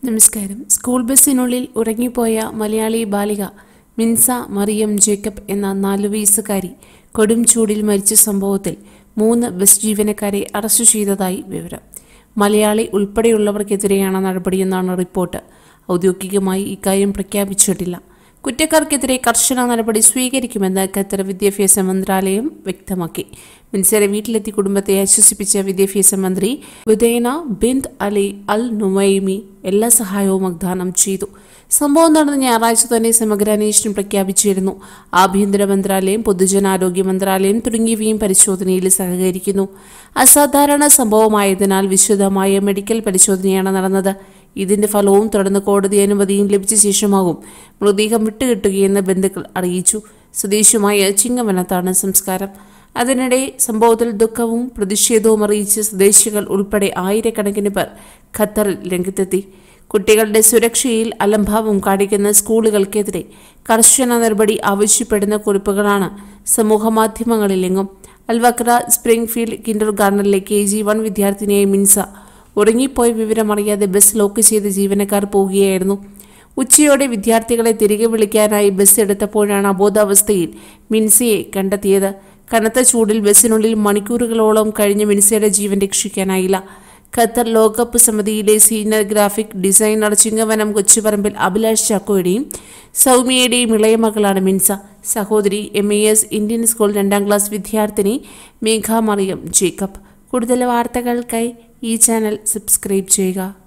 നമസ്കാരം സ്കൂൾ ബസ്സിനുള്ളിൽ ഉറങ്ങിപ്പോയ മലയാളി ബാലിക മിൻസ മറിയം ജേക്കബ് എന്ന നാലു വയസ്സുകാരി കൊടും ചൂടിൽ മരിച്ച സംഭവത്തിൽ മൂന്ന് ബസ് ജീവനക്കാരെ അറസ്റ്റ് ചെയ്തതായി വിവരം മലയാളി ഉൾപ്പെടെയുള്ളവർക്കെതിരെയാണ് നടപടിയെന്നാണ് റിപ്പോർട്ട് ഔദ്യോഗികമായി ഇക്കാര്യം പ്രഖ്യാപിച്ചിട്ടില്ല കുറ്റക്കാർക്കെതിരെ കർശന നടപടി സ്വീകരിക്കുമെന്ന് ഖത്തർ വിദ്യാഭ്യാസ മന്ത്രാലയം വ്യക്തമാക്കി മിൻസയുടെ വീട്ടിലെത്തി കുടുംബത്തെ ആശ്വസിപ്പിച്ച വിദ്യാഭ്യാസ മന്ത്രി ബുദൈന ബിന്ദ് അലി അൽ നുമൈമി എല്ലാ സഹായവും വാഗ്ദാനം ചെയ്തു സംഭവം നടന്ന ഞായറാഴ്ച തന്നെ സമഗ്ര അന്വേഷണം പ്രഖ്യാപിച്ചിരുന്നു ആഭ്യന്തര മന്ത്രാലയം പൊതുജനാരോഗ്യ മന്ത്രാലയം തുടങ്ങിയവയും പരിശോധനയിൽ സഹകരിക്കുന്നു അസാധാരണ സംഭവമായതിനാൽ വിശദമായ മെഡിക്കൽ പരിശോധനയാണ് നടന്നത് ഇതിന്റെ ഫലവും തുടർന്ന് കോടതി അനുമതിയും ലഭിച്ച ശേഷമാകും മൃതദേഹം വിട്ടുകിട്ടുകയെന്ന് ബന്ധുക്കൾ അറിയിച്ചു സ്വദേശമായ ചിങ്ങവനത്താണ് സംസ്കാരം അതിനിടെ സംഭവത്തിൽ ദുഃഖവും പ്രതിഷേധവും അറിയിച്ച് സ്വദേശികൾ ഉൾപ്പെടെ ആയിരക്കണക്കിന് പേർ ഖത്തറിൽ രംഗത്തെത്തി കുട്ടികളുടെ സുരക്ഷയിൽ അലംഭാവം കാണിക്കുന്ന സ്കൂളുകൾക്കെതിരെ കർശന നടപടി ആവശ്യപ്പെടുന്ന കുറിപ്പുകളാണ് സമൂഹമാധ്യമങ്ങളിലെങ്ങും അൽവക്ര സ്പ്രിംഗ്ഫീൽഡ് കിൻഡർ ഗാർഡനിലെ കെ ജി വൺ വിദ്യാർത്ഥിനിയായ മിൻസ ഉറങ്ങിപ്പോയ വിവരമറിയാതെ ബസ് ലോക്ക് ചെയ്ത് ജീവനക്കാർ പോവുകയായിരുന്നു ഉച്ചയോടെ വിദ്യാർത്ഥികളെ തിരികെ വിളിക്കാനായി ബസ് എടുത്തപ്പോഴാണ് അബോധാവസ്ഥയിൽ മിൻസയെ കണ്ടെത്തിയത് കനത്ത ചൂടിൽ ബസ്സിനുള്ളിൽ മണിക്കൂറുകളോളം കഴിഞ്ഞ മിൻസയുടെ ജീവൻ രക്ഷിക്കാനായില്ല ഖത്തർ ലോകകപ്പ് സമിതിയിലെ senior graphic designer Chingavanam Kochuparambil Abhilash ചാക്കോയുടെയും സൗമ്യയുടെയും ഇളയ മകളാണ് മിൻസ സഹോദരി M A S Indian school രണ്ടാം ക്ലാസ് വിദ്യാർത്ഥിനി മേഘ മറിയം ജേക്കബ് കൂടുതൽ വാർത്തകൾക്കായി ഈ ചാനൽ സബ്സ്ക്രൈബ് ചെയ്യുക